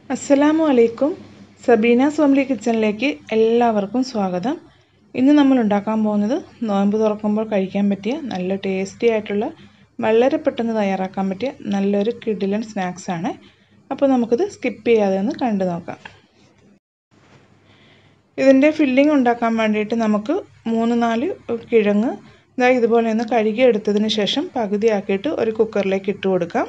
അസ്സലാമു അലൈക്കും സബീന സോംലി കിച്ചണിലേക്ക് എല്ലാവർക്കും സ്വാഗതം ഇന്ന് നമ്മൾ ഉണ്ടാക്കാൻ പോകുന്നത് നോയമ്പ് തുറക്കുമ്പോൾ കഴിക്കാൻ പറ്റിയ നല്ല ടേസ്റ്റി ആയിട്ടുള്ള വളരെ പെട്ടെന്ന് തയ്യാറാക്കാൻ പറ്റിയ നല്ലൊരു കിഡിലൻ സ്നാക്സ് ആണ് അപ്പോൾ നമുക്കിത് സ്കിപ്പ് ചെയ്യാതെ ഒന്ന് കണ്ടു നോക്കാം ഇതിൻ്റെ ഫില്ലിംഗ് ഉണ്ടാക്കാൻ വേണ്ടിയിട്ട് നമുക്ക് മൂന്ന് നാല് കിഴങ്ങ് ഇതാ ഇതുപോലെ ഒന്ന് കഴുകി എടുത്തതിന് ശേഷം പകുതിയാക്കിയിട്ട് ഒരു കുക്കറിലേക്ക് ഇട്ട് കൊടുക്കാം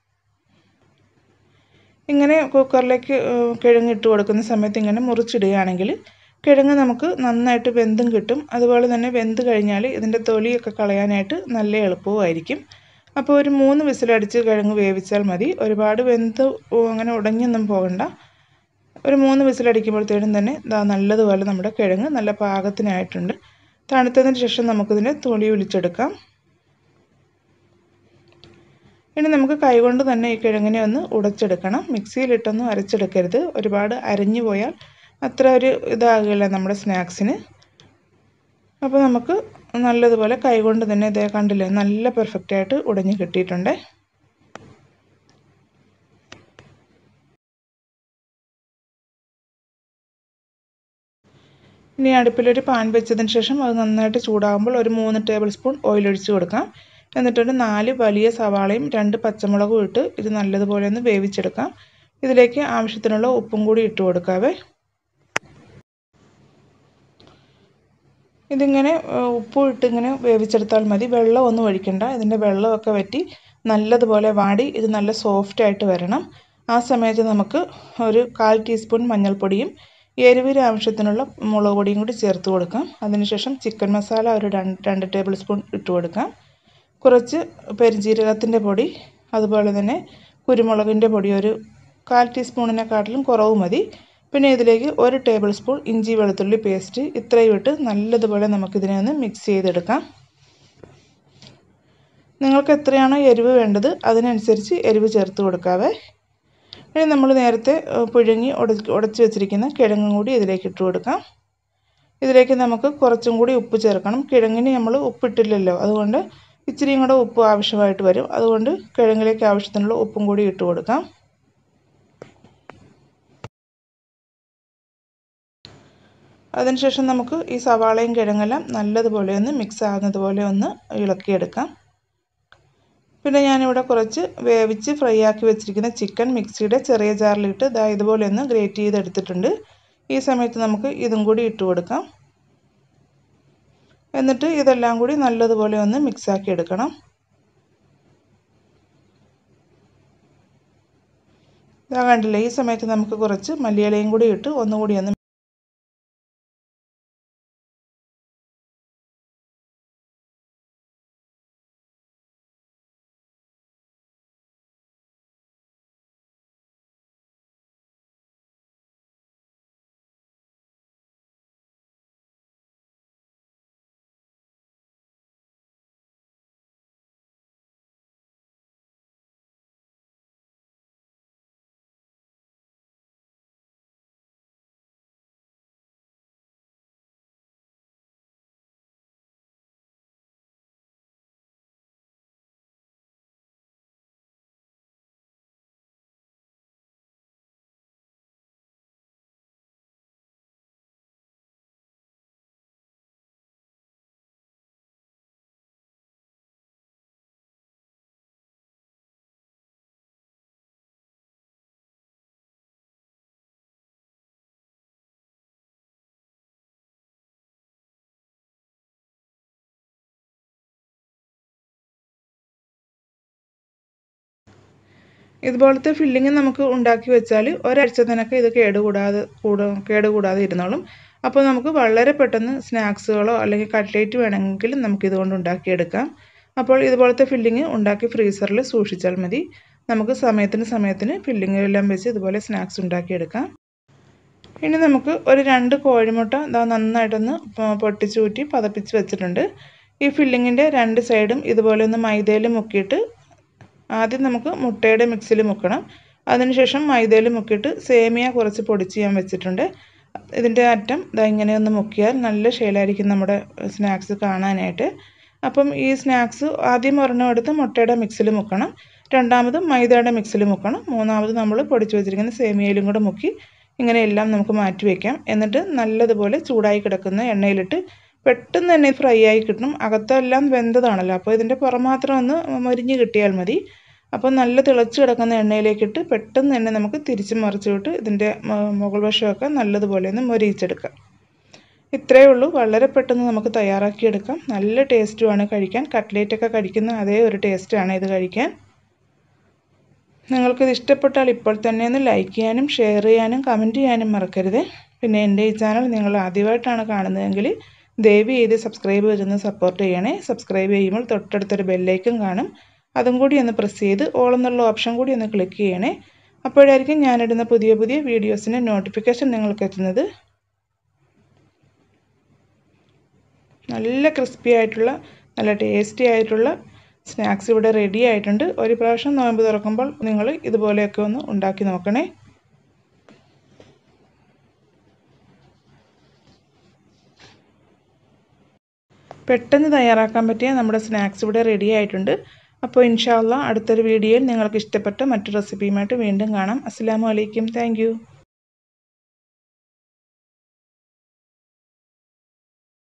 ഇങ്ങനെ കുക്കറിലേക്ക് കിഴങ്ങ് ഇട്ട് കൊടുക്കുന്ന സമയത്ത് ഇങ്ങനെ മുറിച്ചിടുകയാണെങ്കിൽ കിഴങ്ങ് നമുക്ക് നന്നായിട്ട് വെന്തും കിട്ടും അതുപോലെ തന്നെ വെന്ത് കഴിഞ്ഞാൽ ഇതിൻ്റെ തൊലിയൊക്കെ കളയാനായിട്ട് നല്ല എളുപ്പവുമായിരിക്കും അപ്പോൾ ഒരു മൂന്ന് വിസിലടിച്ച് കിഴങ്ങ് വേവിച്ചാൽ മതി ഒരുപാട് വെന്ത് അങ്ങനെ ഉടഞ്ഞൊന്നും പോകണ്ട ഒരു മൂന്ന് വിസിലടിക്കുമ്പോഴത്തേനും തന്നെ ഇതാ നല്ലതുപോലെ നമ്മുടെ കിഴങ്ങ് നല്ല പാകത്തിനായിട്ടുണ്ട് തണുത്തതിന് ശേഷം നമുക്കിതിൻ്റെ തൊലി ഒലിച്ചെടുക്കാം ഇനി നമുക്ക് കൈകൊണ്ട് തന്നെ ഈ കിഴങ്ങിനെ ഒന്ന് ഉടച്ചെടുക്കണം മിക്സിയിലിട്ടൊന്നും അരച്ചെടുക്കരുത് ഒരുപാട് അരഞ്ഞു പോയാൽ അത്ര ഒരു ഇതാകില്ല നമ്മുടെ സ്നാക്സിന് അപ്പോൾ നമുക്ക് നല്ലതുപോലെ കൈകൊണ്ട് തന്നെ ഇതേ കണ്ടില്ലേ നല്ല പെർഫെക്റ്റായിട്ട് ഉടഞ്ഞ് കിട്ടിയിട്ടുണ്ട് ഇനി അടുപ്പിലൊരു പാൻ വെച്ചതിന് ശേഷം അത് നന്നായിട്ട് ചൂടാകുമ്പോൾ ഒരു മൂന്ന് ടേബിൾ സ്പൂൺ ഓയിൽ ഒഴിച്ച് കൊടുക്കാം എന്നിട്ടൊരു നാല് വലിയ സവാളയും രണ്ട് പച്ചമുളകും ഇട്ട് ഇത് നല്ലതുപോലെ ഒന്ന് വേവിച്ചെടുക്കാം ഇതിലേക്ക് ആവശ്യത്തിനുള്ള ഉപ്പും കൂടി ഇട്ട് കൊടുക്കാവേ ഇതിങ്ങനെ ഉപ്പ് ഇട്ട് ഇങ്ങനെ വേവിച്ചെടുത്താൽ മതി വെള്ളം ഒന്നും ഒഴിക്കണ്ട ഇതിൻ്റെ വെള്ളമൊക്കെ വറ്റി നല്ലതുപോലെ വാടി ഇത് നല്ല സോഫ്റ്റ് ആയിട്ട് വരണം ആ സമയത്ത് നമുക്ക് ഒരു കാൽ ടീസ്പൂൺ മഞ്ഞൾപ്പൊടിയും എരിവിന് ആവശ്യത്തിനുള്ള മുളക് പൊടിയും കൂടി ചേർത്ത് കൊടുക്കാം അതിനുശേഷം ചിക്കൻ മസാല ഒരു രണ്ട് ടേബിൾ സ്പൂൺ ഇട്ട് കൊടുക്കാം കുറച്ച് പെരിഞ്ജീരകത്തിൻ്റെ പൊടി അതുപോലെ തന്നെ കുരുമുളകിൻ്റെ പൊടി ഒരു കാൽ ടീസ്പൂണിനെക്കാട്ടിലും കുറവ് മതി പിന്നെ ഇതിലേക്ക് ഒരു ടേബിൾ സ്പൂൺ ഇഞ്ചി വെളുത്തുള്ളി പേസ്റ്റ് ഇത്രയും ഇട്ട് നല്ലതുപോലെ നമുക്കിതിനെ ഒന്ന് മിക്സ് ചെയ്തെടുക്കാം നിങ്ങൾക്ക് എത്രയാണോ എരിവ് വേണ്ടത് അതിനനുസരിച്ച് എരിവ് ചേർത്ത് കൊടുക്കാവേ ഇനി നമ്മൾ നേരത്തെ പുഴുങ്ങി ഉടച്ച് വെച്ചിരിക്കുന്ന കിഴങ്ങും കൂടി ഇതിലേക്ക് ഇട്ട് കൊടുക്കാം ഇതിലേക്ക് നമുക്ക് കുറച്ചും കൂടി ഉപ്പ് ചേർക്കണം കിഴങ്ങിന് നമ്മൾ ഉപ്പിട്ടില്ലല്ലോ അതുകൊണ്ട് ഇച്ചിരിയും കൂടെ ഉപ്പ് ആവശ്യമായിട്ട് വരും അതുകൊണ്ട് കിഴങ്ങിലേക്ക് ആവശ്യത്തിനുള്ള ഉപ്പും കൂടി ഇട്ട് കൊടുക്കാം അതിനുശേഷം നമുക്ക് ഈ സവാളയും കിഴങ്ങെല്ലാം നല്ലതുപോലെ ഒന്ന് മിക്സ് ആകുന്നതുപോലെ ഒന്ന് ഇളക്കിയെടുക്കാം പിന്നെ ഞാനിവിടെ കുറച്ച് വേവിച്ച് ഫ്രൈ ആക്കി വെച്ചിരിക്കുന്ന ചിക്കൻ മിക്സിയുടെ ചെറിയ ജാറിലിട്ട് ഇതാ ഇതുപോലെ ഒന്ന് ഗ്രേറ്റ് ചെയ്തെടുത്തിട്ടുണ്ട് ഈ സമയത്ത് നമുക്ക് ഇതും കൂടി ഇട്ട് കൊടുക്കാം എന്നിട്ട് ഇതെല്ലാം കൂടി നല്ലതുപോലെ ഒന്ന് മിക്സാക്കി എടുക്കണം ഇതാ കണ്ടില്ലേ ഈ സമയത്ത് നമുക്ക് കുറച്ച് മല്ലിയിലയും കൂടി ഇട്ട് ഒന്നുകൂടി ഒന്ന് ഇതുപോലത്തെ ഫില്ലിങ് നമുക്ക് ഉണ്ടാക്കി വെച്ചാൽ ഒരാഴ്ച തനക്ക് ഇത് കേടുകൂടാതെ കൂട കേടുകൂടാതെ ഇരുന്നോളും അപ്പോൾ നമുക്ക് വളരെ പെട്ടെന്ന് സ്നാക്സുകളോ അല്ലെങ്കിൽ കട്ട്ലേറ്റ് വേണമെങ്കിൽ നമുക്ക് ഇതുകൊണ്ട് ഉണ്ടാക്കിയെടുക്കാം അപ്പോൾ ഇതുപോലത്തെ ഫില്ലിങ് ഉണ്ടാക്കി ഫ്രീസറിൽ സൂക്ഷിച്ചാൽ മതി നമുക്ക് സമയത്തിന് സമയത്തിന് ഫില്ലിങ് എല്ലാം വെച്ച് ഇതുപോലെ സ്നാക്സ് ഉണ്ടാക്കിയെടുക്കാം ഇനി നമുക്ക് ഒരു രണ്ട് കോഴിമുട്ട ഇതാ നന്നായിട്ടൊന്ന് പൊട്ടിച്ചൂറ്റി പതപ്പിച്ച് വെച്ചിട്ടുണ്ട് ഈ ഫില്ലിങ്ങിൻ്റെ രണ്ട് സൈഡും ഇതുപോലെ ഒന്ന് മൈദയിൽ മുക്കിയിട്ട് ആദ്യം നമുക്ക് മുട്ടയുടെ മിക്സിൽ മുക്കണം അതിനുശേഷം മൈദയിൽ മുക്കിയിട്ട് സേമിയ കുറച്ച് പൊടിച്ച് ഞാൻ വെച്ചിട്ടുണ്ട് ഇതിൻ്റെ അറ്റം ഇതാ ഇങ്ങനെ ഒന്ന് മുക്കിയാൽ നല്ല ഷേലായിരിക്കും നമ്മുടെ സ്നാക്സ് കാണാനായിട്ട് അപ്പം ഈ സ്നാക്സ് ആദ്യം ഒരെണ്ണം എടുത്ത് മുട്ടയുടെ മിക്സിൽ മുക്കണം രണ്ടാമത് മൈദയുടെ മിക്സിൽ മുക്കണം മൂന്നാമത് നമ്മൾ പൊടിച്ചു വെച്ചിരിക്കുന്ന സേമിയയിലും കൂടെ മുക്കി ഇങ്ങനെ എല്ലാം നമുക്ക് മാറ്റി വയ്ക്കാം എന്നിട്ട് നല്ലതുപോലെ ചൂടായി കിടക്കുന്ന എണ്ണയിലിട്ട് പെട്ടെന്ന് തന്നെ ഫ്രൈ ആയി കിട്ടും അകത്തെല്ലാം വെന്തതാണല്ലോ അപ്പോൾ ഇതിൻ്റെ പുറം മാത്രം ഒന്ന് മൊരിഞ്ഞ് കിട്ടിയാൽ മതി അപ്പോൾ നല്ല തിളച്ച് കിടക്കുന്ന എണ്ണയിലേക്കിട്ട് പെട്ടെന്ന് തന്നെ നമുക്ക് തിരിച്ച് മറിച്ച് വിട്ട് ഇതിൻ്റെ മുകൾ വശമൊക്കെ നല്ലതുപോലെ ഒന്ന് മൊരിയിച്ചെടുക്കാം ഇത്രയേ ഉള്ളൂ വളരെ പെട്ടെന്ന് നമുക്ക് തയ്യാറാക്കിയെടുക്കാം നല്ല ടേസ്റ്റുമാണ് കഴിക്കാൻ കട്ട്ലേറ്റൊക്കെ കഴിക്കുന്ന അതേ ഒരു ടേസ്റ്റാണ് ഇത് കഴിക്കാൻ നിങ്ങൾക്കിത് ഇഷ്ടപ്പെട്ടാൽ ഇപ്പോൾ തന്നെ ഒന്ന് ലൈക്ക് ചെയ്യാനും ഷെയർ ചെയ്യാനും കമൻറ്റ് ചെയ്യാനും മറക്കരുത് പിന്നെ എൻ്റെ ഈ ചാനൽ നിങ്ങൾ ആദ്യമായിട്ടാണ് കാണുന്നതെങ്കിൽ ദയവ് ചെയ്ത് സബ്സ്ക്രൈബ് ചെയ്തൊന്ന് സപ്പോർട്ട് ചെയ്യണേ സബ്സ്ക്രൈബ് ചെയ്യുമ്പോൾ തൊട്ടടുത്തൊരു ബെല്ലൈക്കൺ കാണും അതും കൂടി ഒന്ന് പ്രസ് ചെയ്ത് ഓൾ എന്നുള്ള ഓപ്ഷൻ കൂടി ഒന്ന് ക്ലിക്ക് ചെയ്യണേ അപ്പോഴായിരിക്കും ഞാനിടുന്ന പുതിയ പുതിയ വീഡിയോസിൻ്റെ നോട്ടിഫിക്കേഷൻ നിങ്ങൾക്ക് എത്തുന്നത് നല്ല ക്രിസ്പി ആയിട്ടുള്ള നല്ല ടേസ്റ്റി ആയിട്ടുള്ള സ്നാക്സ് ഇവിടെ റെഡി ആയിട്ടുണ്ട് ഒരു പ്രാവശ്യം നോയമ്പ് തുറക്കുമ്പോൾ നിങ്ങൾ ഇതുപോലെയൊക്കെ ഒന്ന് ഉണ്ടാക്കി നോക്കണേ പെട്ടെന്ന് തയ്യാറാക്കാൻ പറ്റിയ നമ്മുടെ സ്നാക്സ് ഇവിടെ റെഡി ആയിട്ടുണ്ട് അപ്പോൾ ഇൻഷാല്ല അടുത്തൊരു വീഡിയോയിൽ നിങ്ങൾക്ക് ഇഷ്ടപ്പെട്ട മറ്റു റെസിപ്പിയുമായിട്ട് വീണ്ടും കാണാം അസ്സാം വലൈക്കും താങ്ക്